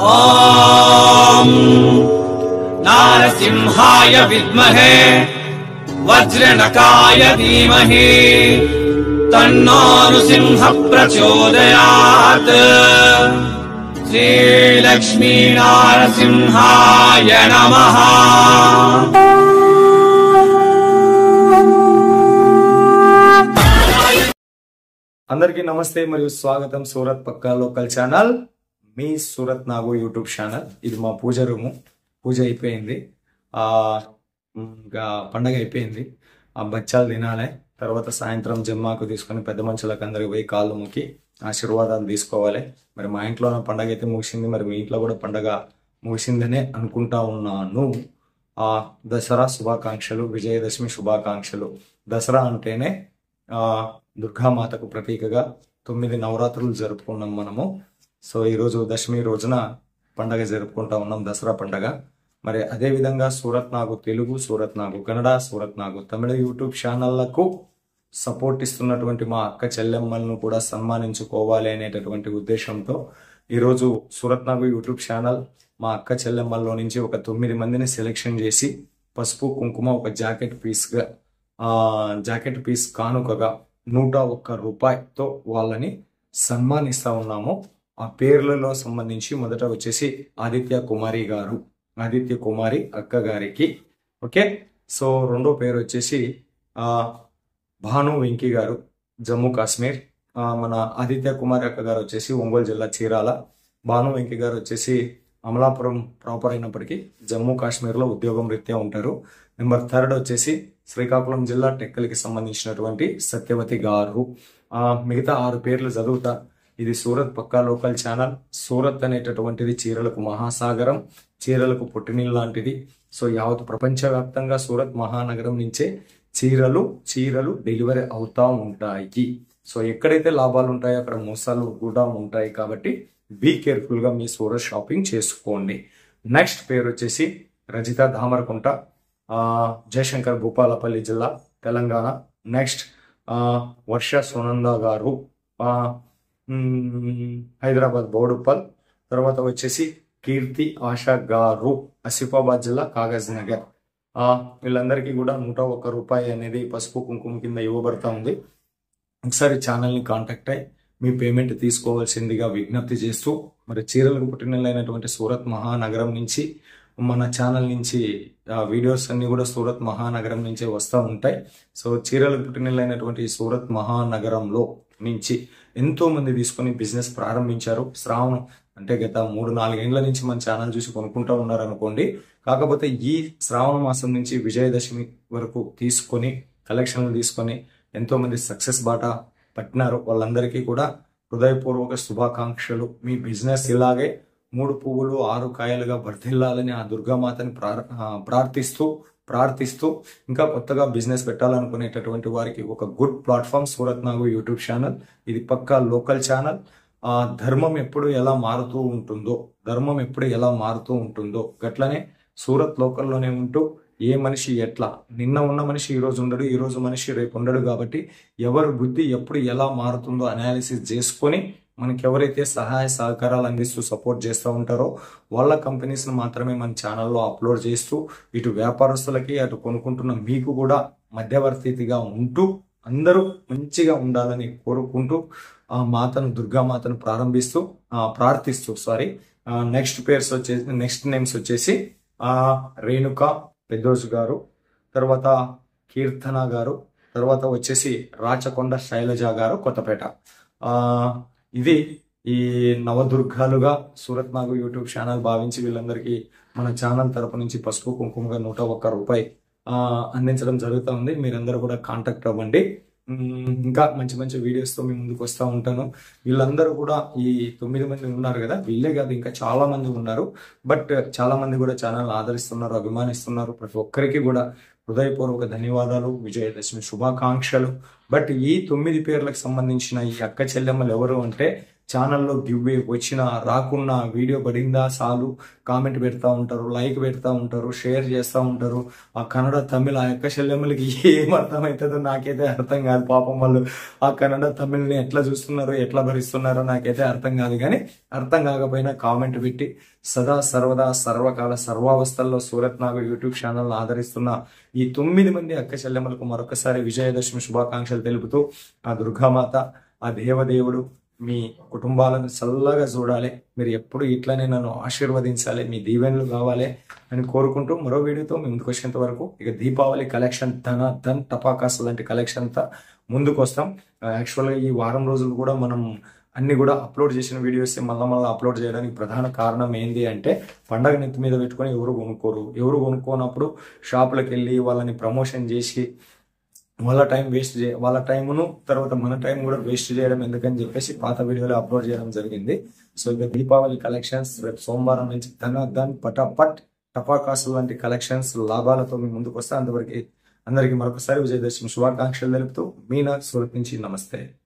ॐ नारसिंहाय विद्महे वज्रनकाय धीमहि तन्नो नृसिंह प्रचोदयात् श्रीलक्ष्मीनारसिंहाय नमः అందరికీ నమస్తే మరియు స్వాగతం సూరత్ పక్కా లోకల్ ఛానల్ మీ సూరత్ నాగు యూట్యూబ్ ఛానల్ ఇది మా పూజ రూము పూజ అయిపోయింది ఆ ఇంకా పండగ అయిపోయింది ఆ బచ్చాలు తినాలి తర్వాత సాయంత్రం జమ్మాకు తీసుకొని పెద్ద మనుషులకు అందరికి పోయి కాళ్ళు ముక్కి ఆశీర్వాదాలు తీసుకోవాలి మరి మా ఇంట్లో పండగ అయితే ముగిసింది మరి మీ ఇంట్లో కూడా పండగ ముగిసిందనే అనుకుంటా ఉన్నాను ఆ దసరా శుభాకాంక్షలు విజయదశమి శుభాకాంక్షలు దసరా అంటేనే ఆ దుర్గామాతకు ప్రతీకగా తొమ్మిది నవరాత్రులు జరుపుకున్నాం మనము సో ఈరోజు దశమి రోజున పండగ జరుపుకుంటా ఉన్నాం దసరా పండగ మరి అదే విధంగా సూరత్ నాగు తెలుగు సూరత్ నాగు కన్నడ సూరత్ నాగు తమిళ యూట్యూబ్ ఛానళ్లకు సపోర్ట్ ఇస్తున్నటువంటి మా అక్క చెల్లెమ్మలను కూడా సన్మానించుకోవాలి అనేటటువంటి ఉద్దేశంతో ఈరోజు సూరత్ నాగు యూట్యూబ్ ఛానల్ మా అక్క చెల్లెమ్మల్లో నుంచి ఒక తొమ్మిది మందిని సెలెక్షన్ చేసి పసుపు కుంకుమ ఒక జాకెట్ పీస్గా ఆ జాకెట్ పీస్ కానుకగా నూట ఒక్క రూపాయితో వాళ్ళని సన్మానిస్తా ఉన్నాము ఆ పేర్లలో సంబంధించి మొదట వచ్చేసి ఆదిత్య కుమారి గారు ఆదిత్య కుమారి అక్క గారికి ఓకే సో రెండో పేరు వచ్చేసి ఆ భాను వెంకీ గారు జమ్మూ కాశ్మీర్ ఆ, మన ఆదిత్య కుమారి అక్క గారు వచ్చేసి ఒంగోలు జిల్లా చీరాల భాను వెంకీ గారు వచ్చేసి అమలాపురం ప్రాపర్ అయినప్పటికీ జమ్మూ కాశ్మీర్లో ఉద్యోగం రీత్యా ఉంటారు నెంబర్ థర్డ్ వచ్చేసి శ్రీకాకుళం జిల్లా టెక్కలికి సంబంధించినటువంటి సత్యవతి గారు ఆ, మిగతా ఆరు పేర్లు చదువుతా ఇది సూరత్ పక్కా లోకల్ ఛానల్ సూరత్ అనేటటువంటిది చీరలకు మహాసాగరం చీరలకు పుట్టినీళ్ళు లాంటిది సో యావత్ ప్రపంచవ్యాప్తంగా సూరత్ మహానగరం నుంచే చీరలు చీరలు డెలివరీ అవుతా ఉంటాయి సో ఎక్కడైతే లాభాలు ఉంటాయో అక్కడ మోసాలు కూడా ఉంటాయి కాబట్టి బీ కేర్ఫుల్ గా మీ సూరత్ షాపింగ్ చేసుకోండి నెక్స్ట్ పేరు వచ్చేసి రజిత ధామరకుంట ఆ, జయశంకర్ భూపాలపల్లి జిల్లా తెలంగాణ నెక్స్ట్ ఆ, వర్ష సునంద గారు ఆ, మ్, హైదరాబాద్ బోడుప్పల్ తర్వాత వచ్చేసి కీర్తి ఆశా గారు ఆసిఫాబాద్ జిల్లా కాగజ్ నగర్ ఆ, వీళ్ళందరికీ కూడా నూట ఒక్క రూపాయి అనేది పసుపు కుంకుమ కింద ఇవ్వబడతా ఉంది ఒకసారి ఛానల్ని కాంటాక్ట్ అయ్యి మీ పేమెంట్ తీసుకోవాల్సిందిగా విజ్ఞప్తి చేస్తూ మరి చీరలకు పుట్టినైనటువంటి సూరత్ మహానగరం నుంచి మన ఛానల్ నుంచి ఆ, వీడియోస్ అన్ని కూడా సూరత్ మహానగరం నుంచే వస్తూ ఉంటాయి సో చీరలకు పుట్టినైనటువంటి సూరత్ మహానగరంలో నుంచి ఎంతో మంది తీసుకొని బిజినెస్ ప్రారంభించారు శ్రావణం అంటే గత మూడు నాలుగేళ్ల నుంచి మన ఛానల్ చూసి కొనుక్కుంటూ ఉన్నారు అనుకోండి కాకపోతే ఈ శ్రావణ మాసం నుంచి విజయదశమి వరకు తీసుకొని కలెక్షన్లు తీసుకొని ఎంతో మంది సక్సెస్ బాట పట్టినారు వాళ్ళందరికీ కూడా హృదయపూర్వక శుభాకాంక్షలు మీ బిజినెస్ ఇలాగే మూడు పువ్వులు ఆరు కాయలుగా వర్ధిల్లాలని ఆ దుర్గామాతని ప్రార్- ఆ, ప్రార్థిస్తూ ప్రార్థిస్తూ ఇంకా కొత్తగా బిజినెస్ పెట్టాలనుకునేటటువంటి వారికి ఒక good platform Surat Nagu YouTube channel ఇది పక్కా లోకల్ ఛానల్ ఆ ధర్మం ఎప్పుడు ఎలా మారుతూ ఉంటుందో ధర్మం ఎప్పుడు ఎలా మారుతూ ఉంటుందో గట్లనే సూరత్ లోకల్లోనే ఉంటూ ఏ మనిషి ఎట్లా నిన్న ఉన్న మనిషి ఈ రోజు ఉండడు ఈ రోజు మనిషి రేపు ఉండడు కాబట్టి ఎవరి బుద్ధి ఎప్పుడు ఎలా మారుతుందో అనాలిసిస్ చేసుకొని మనకి ఎవరైతే సహాయ సహకారాలు అందిస్తూ సపోర్ట్ చేస్తూ ఉంటారో వాళ్ళ కంపెనీస్ని మాత్రమే మన ఛానల్లో అప్లోడ్ చేస్తూ ఇటు వ్యాపారస్తులకి అటు కొనుక్కుంటున్న మీకు కూడా మధ్యవర్తిగా ఉంటూ అందరూ మంచిగా ఉండాలని కోరుకుంటూ ఆ మాతను దుర్గామాతను ప్రారంభిస్తూ ఆ, ప్రార్థిస్తూ సారీ నెక్స్ట్ పేర్స్ వచ్చేసి నెక్స్ట్ నేమ్స్ వచ్చేసి ఆ రేణుక పెద్దోజు గారు తర్వాత కీర్తన గారు తర్వాత వచ్చేసి రాచకొండ శైలజ గారు కొత్తపేట ఆ ఇది ఈ నవదుర్గాలుగా సూరత్ నాగు యూట్యూబ్ ఛానల్ భావించి వీళ్ళందరికీ మన ఛానల్ తరపు నుంచి పసుపు కుంకుమగా నూట ఒక్క రూపాయి ఆ, అందించడం జరుగుతూ ఉంది మీరందరూ కూడా కాంటాక్ట్ అవ్వండి ఉమ్, ఇంకా మంచి మంచి వీడియోస్ తో మీ ముందుకు వస్తూ ఉంటాను వీళ్ళందరూ కూడా ఈ తొమ్మిది మంది ఉన్నారు కదా వీళ్ళే కాదు ఇంకా చాలా మంది ఉన్నారు బట్ చాలా మంది కూడా ఛానల్ ఆదరిస్తున్నారు అభిమానిస్తున్నారు ప్రతి ఒక్కరికి కూడా హృదయపూర్వక ధన్యవాదాలు విజయదశమి శుభాకాంక్షలు బట్ ఈ తొమ్మిది పేర్లకు సంబంధించిన ఈ అక్క చెల్లెమ్మలు ఎవరు అంటే ఛానల్లో గివ్ వచ్చినా రాకున్నా వీడియో పడిందా చాలు కామెంట్ పెడతా ఉంటారు లైక్ పెడతా ఉంటారు షేర్ చేస్తూ ఉంటారు ఆ కన్నడ తమిళ ఆ యొక్క శల్యములకి ఏం అర్థమవుతుందో నాకైతే అర్థం కాదు పాపం వాళ్ళు ఆ కన్నడ తమిళ్ని ఎట్లా చూస్తున్నారో ఎట్లా భరిస్తున్నారో నాకైతే అర్థం కాదు కానీ అర్థం కాకపోయినా కామెంట్ పెట్టి సదా సర్వదా సర్వకాల సర్వావస్థల్లో సూరత్ నాగు యూట్యూబ్ ఛానల్ ఆదరిస్తున్న ఈ తొమ్మిది మంది అక్క చెల్లెమ్మలకు మరొకసారి విజయదశమి శుభాకాంక్షలు తెలుపుతూ ఆ దుర్గామాత ఆ దేవదేవుడు మీ కుటుంబాలను చల్లగా చూడాలి మీరు ఎప్పుడు ఇట్లానే నన్ను ఆశీర్వదించాలి మీ దీవెనలు కావాలి అని కోరుకుంటూ మరో వీడియోతో మీ ముందుకు వచ్చేంత వరకు ఇక దీపావళి కలెక్షన్ ధన ధన్ టపాకాస్ లాంటి కలెక్షన్ అంతా ముందుకు వస్తాం యాక్చువల్గా ఈ వారం రోజులు కూడా మనం అన్ని కూడా అప్లోడ్ చేసిన వీడియోస్ మళ్ళీ మళ్ళీ అప్లోడ్ చేయడానికి ప్రధాన కారణం ఏంటి అంటే పండగ నెత్తి మీద పెట్టుకొని ఎవరు కొనుక్కోరు ఎవరు కొనుక్కోనప్పుడు షాపులకు వెళ్ళి వాళ్ళని ప్రమోషన్ చేసి వాళ్ళ టైం వేస్ట్ చే వాళ్ళ టైంను తర్వాత మన టైం కూడా వేస్ట్ చేయడం ఎందుకని చెప్పేసి పాత వీడియోలు అప్లోడ్ చేయడం జరిగింది సో ఇక దీపావళి కలెక్షన్స్ రేపు సోమవారం నుంచి ధన ధన్ పటాపట్ టపాకాసులు లాంటి కలెక్షన్స్ లాభాలతో మీ ముందుకు వస్తే అంతవరకు అందరికీ మరొకసారి విజయదశమి శుభాకాంక్షలు తెలుపుతూ మీనా సూరత్ నుంచి నమస్తే